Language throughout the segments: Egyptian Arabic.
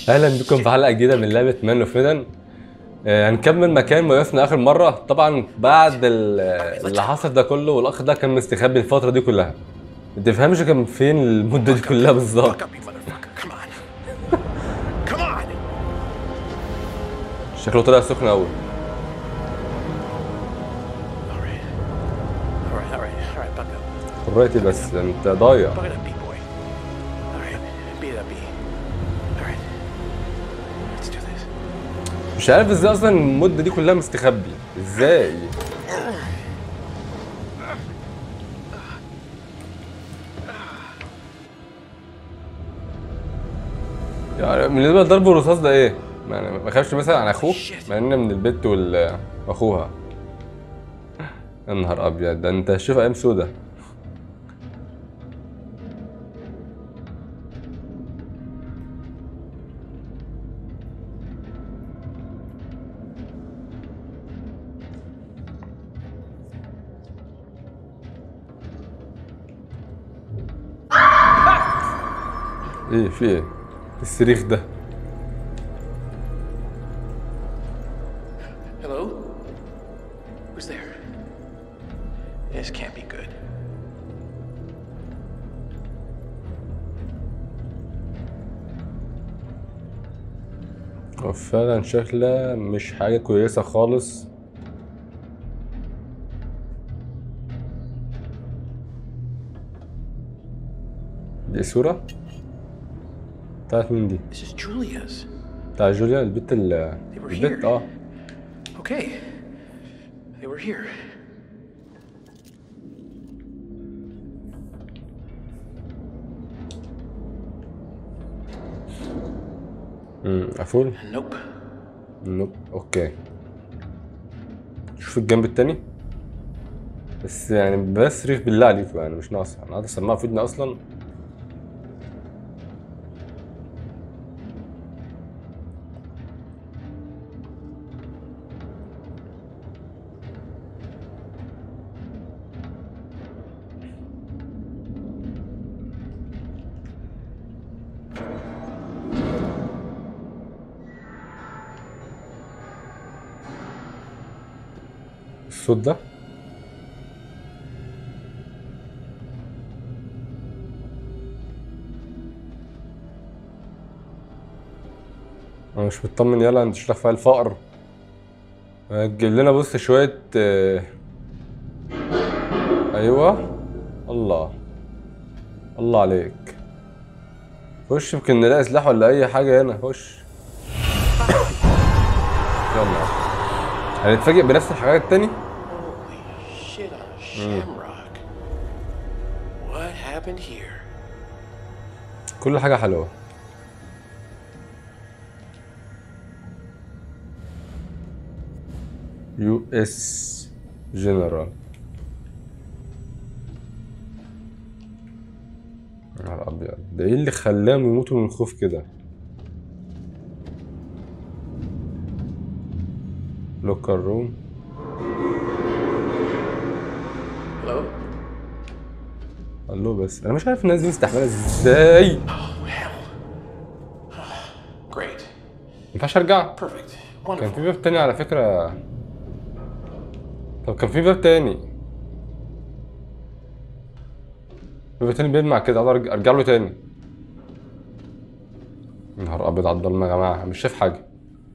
اهلا بكم في حلقه جديده من لعبه مان اوف ميدن آه، هنكمل مكان ما وقفنا اخر مره طبعا بعد ال- اللي حصل ده كله والاخ ده كان مستخبي الفتره دي كلها ما تفهمش كان فين المده دي كلها بالظبط Fuck up, you motherfucker. Come on. Come on. شكله طلع سخن قوي All right. All right, all right, all right, buck up. قريتي بس انت ضايع Buck it up, B-boy. All right, beat it up, B. All right. Let's do this. مش عارف ازاي اصلا المده دي كلها مستخبي ازاي يعني بالنسبه لضرب الرصاص ده ايه يعني ما خافش مثلا عن اخوه مع ان من البت وال- واخوها يا نهار ابيض ده انت شوف ايام سودا ايه في ايه الصريخ ده Hello? Who's there? This can't be good. هو فعلا شكلها مش حاجة كويسة خالص دي صورة بتاعت مين دي؟ This is Julia's. بتاع جوليا البت ال They were البت here. اه Okay. They were here. امم قفول Nope. نوب اوكي شوف الجنب التاني بس يعني بس ريف بالله عليكم يعني مش ناقص انا قاعد اسمعها في ودني اصلا الصوت ده انا مش مطمن يلا انت تشرح فيها الفقر هتجيب لنا بص شوية آه، ايوه الله الله عليك خش يمكن نلاقي سلاح ولا اي حاجة هنا خش يلا هنتفاجئ بنفس الحاجات التاني Holy shit on a shamrock. What happened here? كل حاجة حلوة يو اس جنرال يا نهار ابيض ده ايه اللي خلاهم يموتوا من الخوف كده لوكر روم Hello? قال له بس انا مش عارف الناس دي مستحمله ازاي ما Oh, hell. Great. ينفعش ارجع Perfect. كان Wonderful. في باب تاني على فكرة طب كان في باب تاني باب تاني بيلمع كده اقدر أرج- ارجع له تاني يا نهار ابيض على الضلمة يا جماعة مش شايف حاجة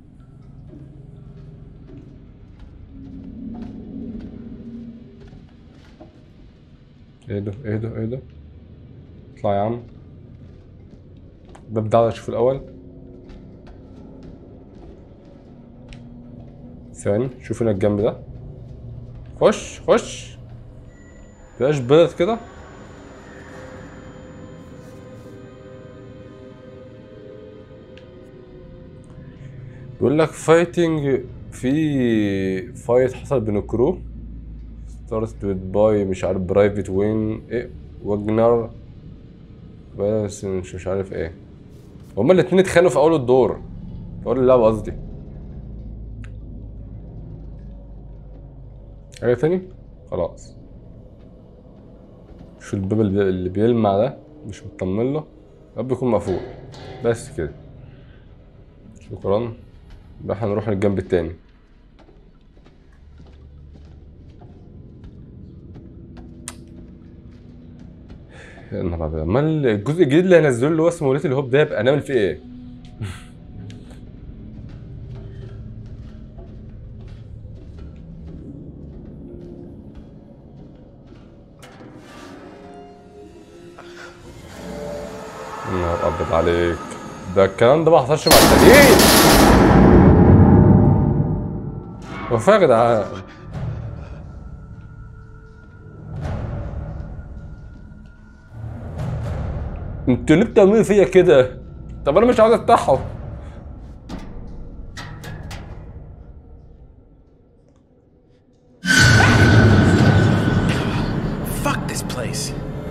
ايه ده ايه ده ايه ده اطلع يا عم الباب ده عايز اشوفه الاول ثواني شوف هنا الجنب ده خش خش مفيهاش بيض كده بيقول لك فايتنج في فايت حصل بين الكرو ستارت باي مش عارف برايفت وين ايه واجنر بس مش مش عارف ايه هما الاتنين اتخانقوا في اول الدور في اول اللعبة قصدي حاجة تاني؟ خلاص شو الباب اللي اللي بيلمع ده مش مطمن له الباب بيكون مقفول بس كده شكرا بقى هنروح للجنب التاني يا نهار ابيض امال الجزء الجديد اللي هينزلوه اللي هو اسمه ليتل هوب ده يبقى نعمل فيه ايه؟ يا نهار ابيض عليك ده الكلام ده ما حصلش مع التانيين هو فين يا جدعان؟ انتوا ليه بتعملوا فيا كده؟ طب انا مش عاوز افتحه Fuck this place.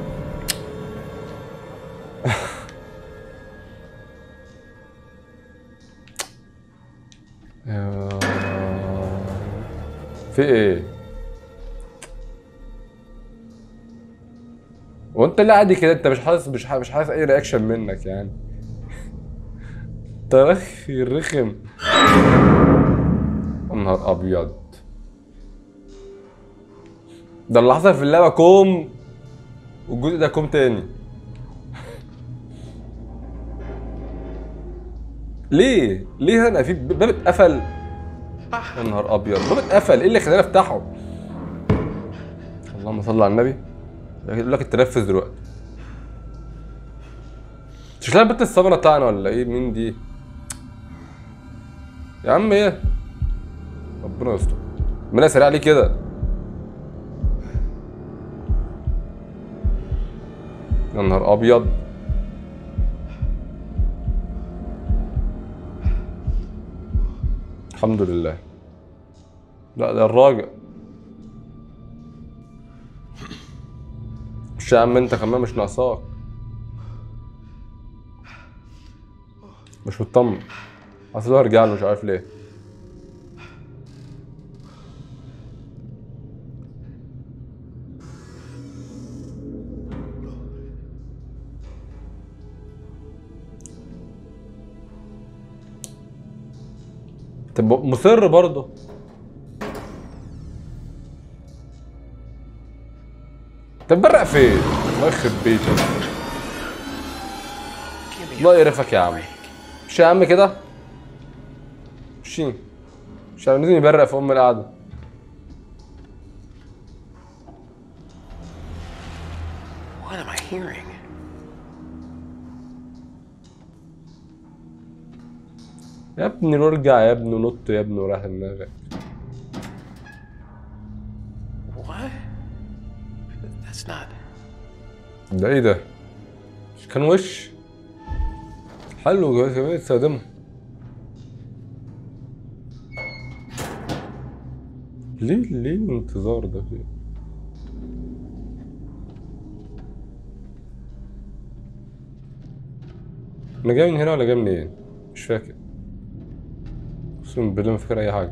يا- في ايه؟ وانت اللي عادي كده انت مش حاسس مش حاسس, مش حاسس اي رياكشن منك يعني انت رخي رخم يا نهار ابيض ده اللي حصل في اللعبه كوم والجزء ده كوم تاني ليه؟ ليه انا في باب اتقفل يا نهار ابيض باب اتقفل ايه اللي خلاني افتحه؟ اللهم صل على النبي يقول لك التنفس دلوقتي شكلها بنت الصبنة بتاعنا ولا ايه مين دي؟ يا عم ايه؟ ربنا يستر ربنا سريع عليه كده يا نهار ابيض الحمد لله لا ده الراجع مش يا عم انت كمان مش ناقصاك مش مطمن اصل هو رجع له مش عارف ليه طب مصر برضه طب برق فين؟ الله يخرب بيتك Give me الله a يقرفك يا عم break. مش يا عم كده مشي مش عم لازم يبرق في ام القعده What am I hearing? يا ابني ارجع يا ابني نط يا ابني وراح دماغك What? That's not. ده ايه ده؟ مش كان وش حلو جواز كمان يستخدمه ليه ليه الانتظار ده فيه؟ انا جاي من هنا ولا جاي منين؟ مش فاكر اقسم بالله ما فاكر اي حاجه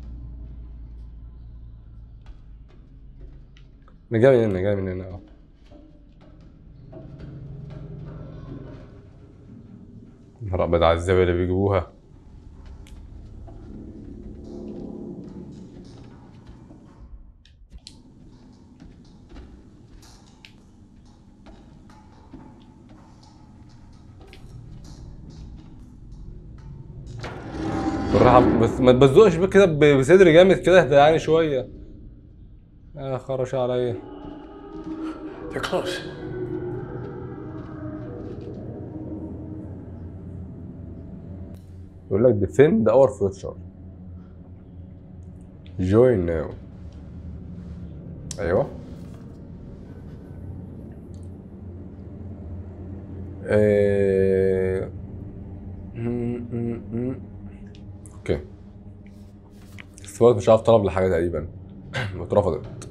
انا جاي من هنا جاي من هنا اه نهار ابيض على الزبالة اللي بيجيبوها بالراحة بس ما تبزقش بك كده ب- بصدر جامد كده اهدى يعني شوية يا خرش عليا They're close. يقول لك defend our future join now ايوه آه، م- م- م. اوكي استفاد مش عارف طلب لحاجه تقريبا واترفضت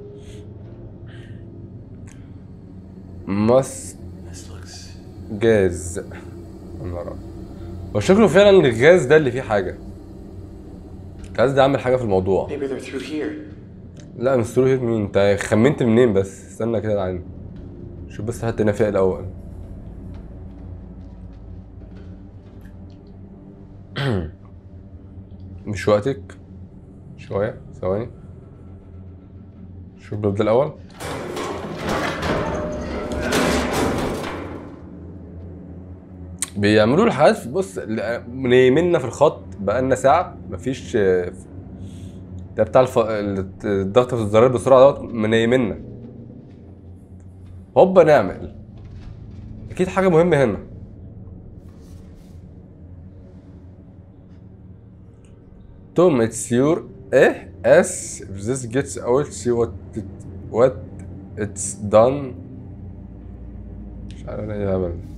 مس This looks. جاز الله أكبر. هو شكله فعلا الغاز ده اللي فيه حاجه الغاز ده عامل حاجه في الموضوع Maybe they're through here. لا مستر هيت مين انت خمنت منين بس استنى كده عندي شوف بس حتى هنا فيها الاول مش وقتك شوية ثواني شوف ببدأ الأول بيعملوا الحاجات في- بص ل- منيمنا في الخط بقالنا ساعة مفيش آه، ده بتاع الف... الضغط في الزرار بسرعة دوت منيمنا هوبا نعمل أكيد حاجة مهمة هنا توم it's your ايه اس if this gets out see what it, what it's done مش عارف انا ايه الهبل ده.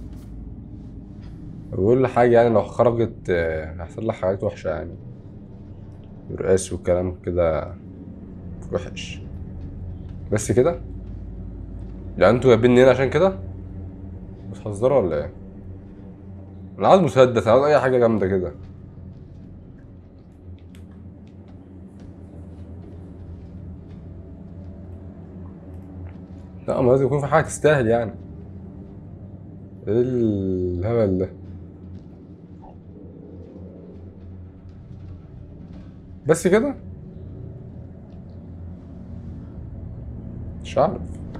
بقول حاجة يعني لو خرجت آه، هيحصل لها حاجات وحشة يعني رئاس وكلام كده وحش بس كده يعني انتوا جايبيني هنا عشان كده بتهزروا ولا ايه انا عاوز مسدس انا عاوز اي حاجة جامدة كده لا ما لازم يكون في حاجة تستاهل يعني ايه الهبل ده بس كده مش عارف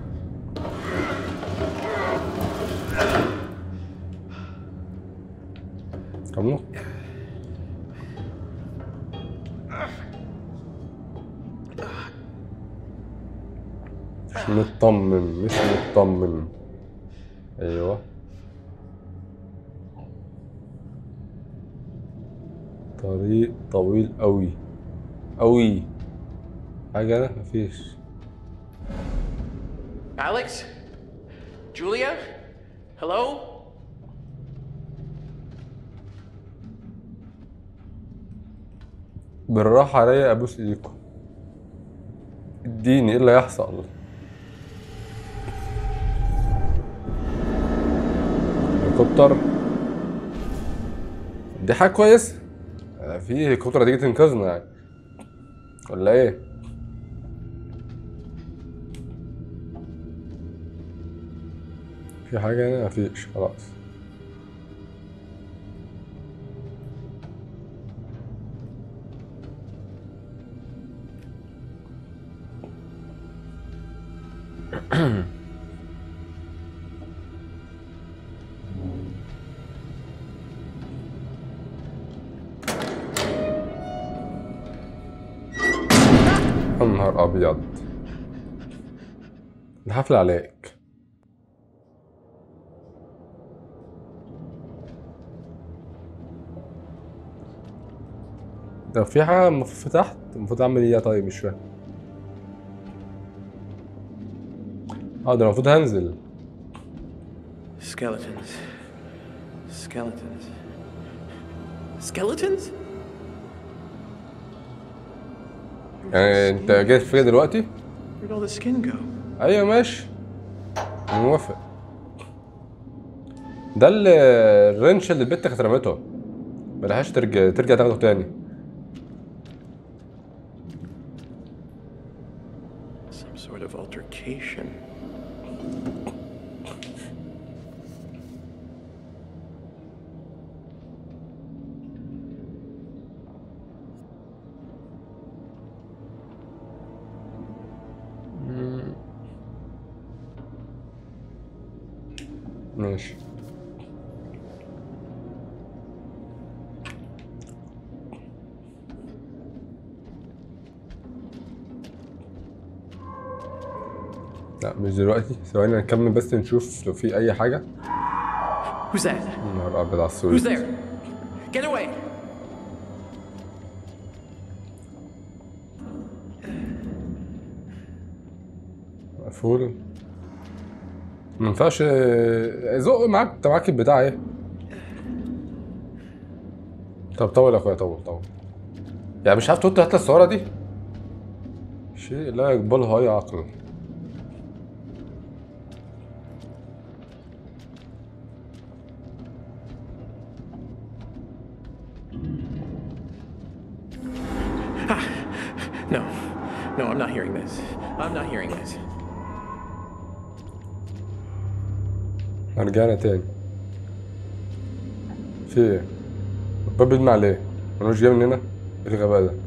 طب نط مش مطمن مش مطمن ايوه طريق طويل قوي قوي حاجة أنا مفيش Alex? Julia? Hello? بالراحة عليا أبوس إيديكم اديني ايه اللي هيحصل هليكوبتر دي حاجة كويسة آه، في هليكوبتر هتيجي تنقذنا يعني ولا ايه؟ في حاجة هنا مفيش خلاص يا نهار أبيض الحفلة عليك طب في حاجة المفروض تحت المفروض أعمل إيه طيب مش فاهم اه ده المفروض هنزل Skeletons. Skeletons. Skeletons? يعني انت جاي في كده دلوقتي Where'd all the skin go? ايوه ماشي أنا موافق ده ال- الرنش اللي البت كانت رمته ملهاش ترجع ترجع تاخده تاني Some sort of altercation. ماشي لا مش دلوقتي ثواني نكمل بس نشوف لو في اي حاجه Who's that? يا نهار ابيض على Who's السويد there? Get away! مقفول ما ينفعش آه، زق معاك انت معاك البتاع ايه طب طول يا اخويا طول طول يعني مش عارف تحط هات الصورة دي شيء لا يقبله اي عقل No. No, I'm not hearing this. I'm not hearing this. رجعنا تاني في ايه الباب بيلمع ليه؟ ملوش جاي من هنا؟ ايه الغباء ده؟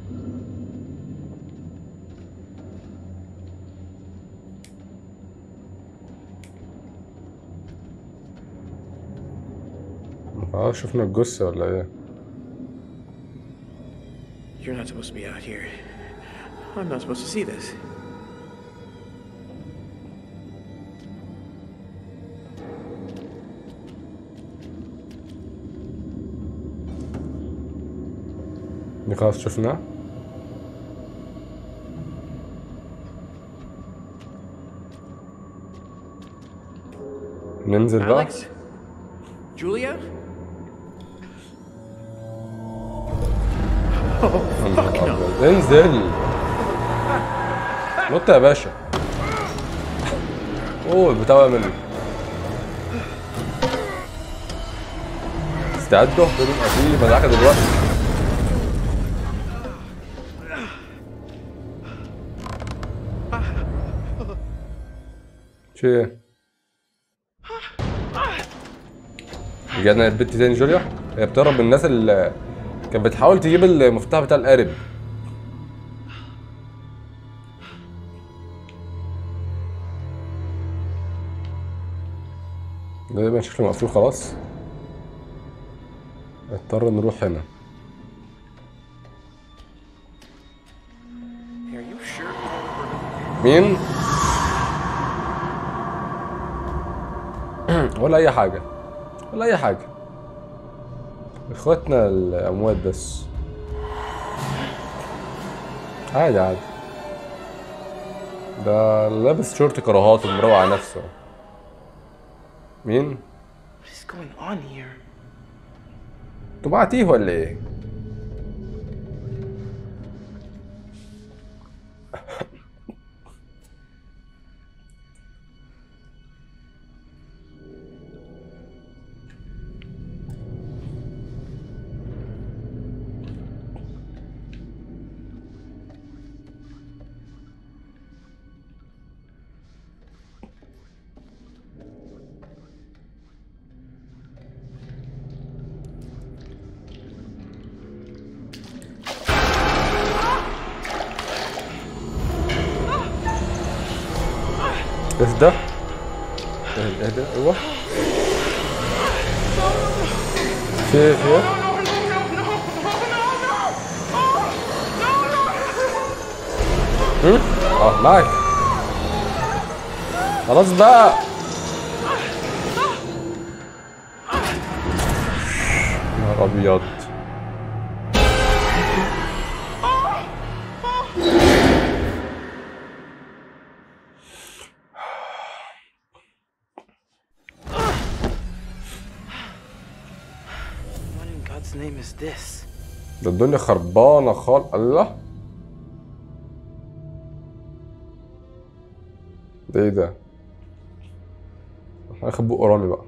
اه شفنا الجثة ولا ايه؟ You're not supposed to be out here. I'm not supposed to see this. دي خلاص شفناه ننزل بقى Alex? Julia? يا نهار أبيض. انزل نط يا باشا اوه البتاع وقع مني استعدوا بيبقى في مدعكة دلوقتي في ايه؟ رجعنا البت تاني جوليا هي بتهرب من الناس اللي كانت بتحاول تجيب المفتاح بتاع القارب ده يبقى شكله مقفول خلاص نضطر نروح هنا Are you sure? مين؟ ولا أي حاجة ولا أي حاجة إخواتنا الأموات بس عادي عادي ده لابس شورت كراهات ومروق على نفسه مين؟ What is going on here? انتوا بعتيه ولا ايه؟ اهدى اهدى اهدى ايوه في ايه في ايه؟ هم؟ اه معك خلاص بقى نهار ابيض What in God's name is this? ده الدنيا خربانه خالص الله ده ايه ده هاخد بق رامي بقى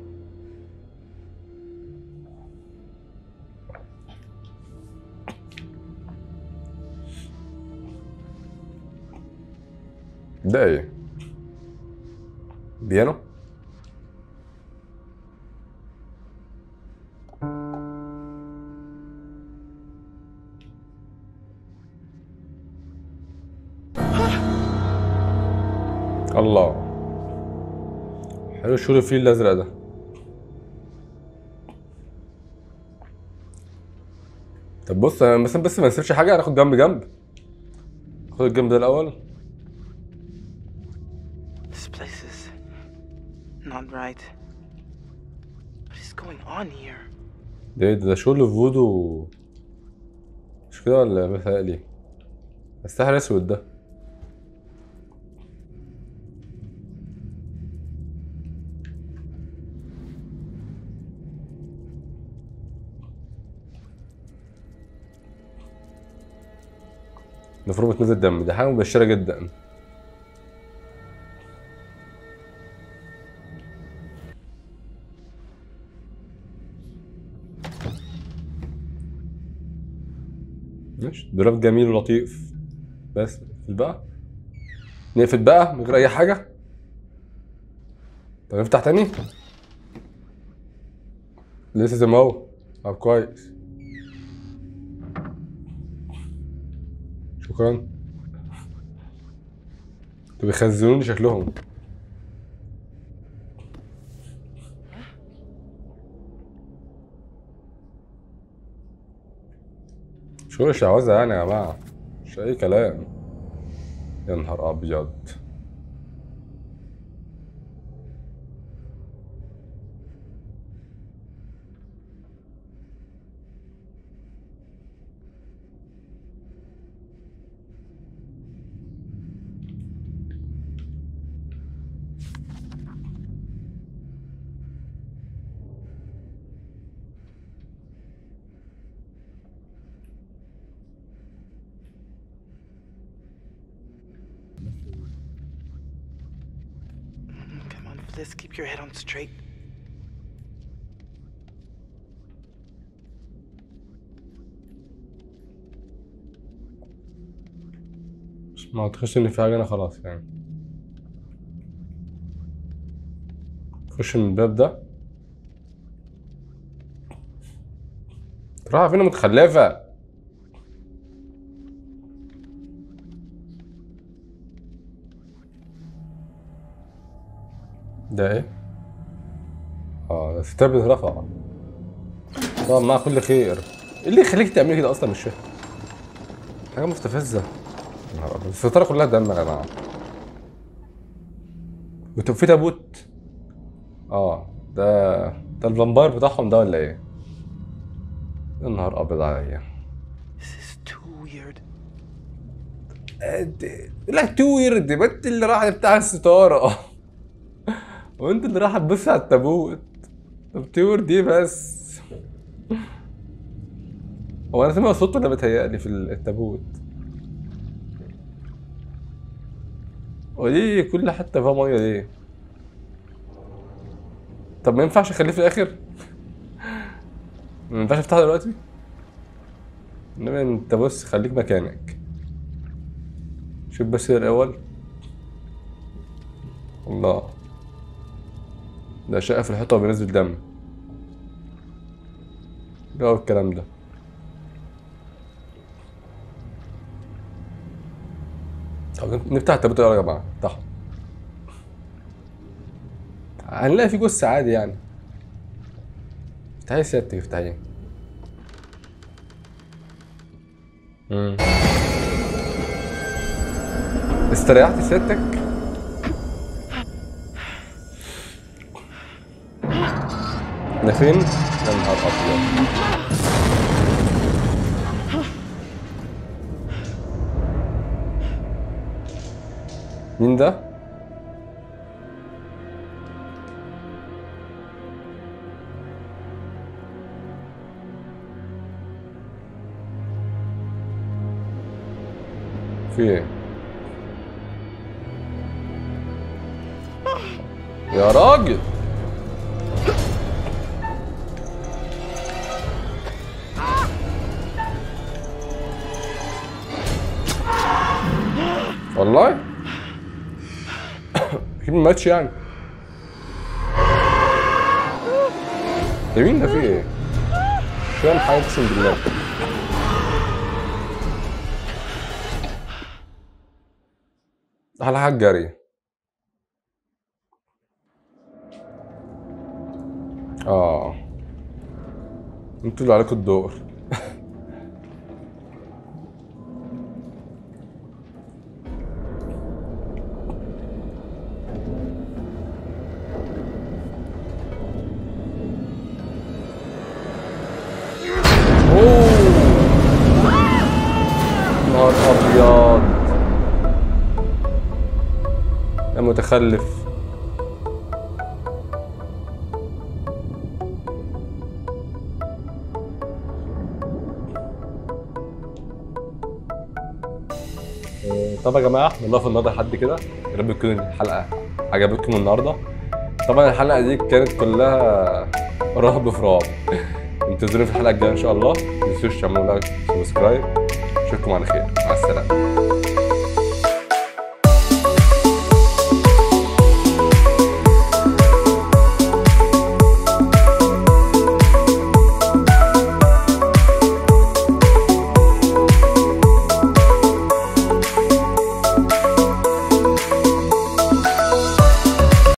ده ايه بيانو الله حلو الشغل الفيل الازرق ده طب بص انا مثلا بس ما نسيبش حاجه ناخد جنب جنب خد الجنب ده الاول This place is not right. What is going on here? ده إيه ده, ده شغل فودو مش كده ولا متهيألي السحر اسود ده المفروض بتنزل دم ده حاجة مبشرة جدا ماشي دولاب جميل ولطيف بس نقفل بقى نقفل بقى من غير اي حاجة طب نفتح تاني لسه زي ما هو طب كويس شكرا دول بيخزنوني شكلهم شغل شعوذة يعني يا جماعة مش أي كلام يا نهار أبيض Mm, Come on, Fliss, keep your head on straight. بس ما أعتقدش إن في حاجة هنا خلاص يعني خش من الباب ده رايحة فين متخلفة ده ايه؟ اه ده الستار بيترفع طبعا مع كل خير ايه اللي يخليك تعملي كده اصلا مش فاهم حاجة مستفزة يا نهار أبيض. الستارة كلها دم يا جماعة وت- في تابوت اه ده ده الفامباير بتاعهم ده ولا ايه؟ يا نهار ابيض عليا This is too weird. لا توير دي بنت اللي راحت بتاع الستارة وانت اللي راح تبص على التابوت طب توير دي بس هو انا سامع صوت ولا بتهيألي في التابوت وليه كل حتة فيها مية ليه؟ طب ما ينفعش اخليه في الاخر؟ ما ينفعش افتحه دلوقتي؟ انما انت بص خليك مكانك شوف بس كده الاول الله ده شقة في الحيطة وبينزل دم ايه هو الكلام ده طب نفتح التابوت يلا يا جماعة افتحه هنلاقي في جثة عادي يعني افتحي سيادتك افتحي مم. استريحت سيادتك ده فين؟ يا نهار ابيض مين ده؟ في ايه؟ يا راجل والله اكيد ما ماتش يعني ده مين ده في ايه؟ مش فاهم حاجه اقسم بالله على حاجه جري اه انتوا اللي عليكم الدور اوه نهار ابيض يا متخلف طب يا جماعه احنا نقف النهارده لحد كده يا رب تكون الحلقه عجبتكم النهارده طبعا الحلقه دي كانت كلها رهب في رعب انتظروني في الحلقه الجايه ان شاء الله ما تنسوش تعملوا لايك سبسكرايب اشوفكم على خير مع السلامه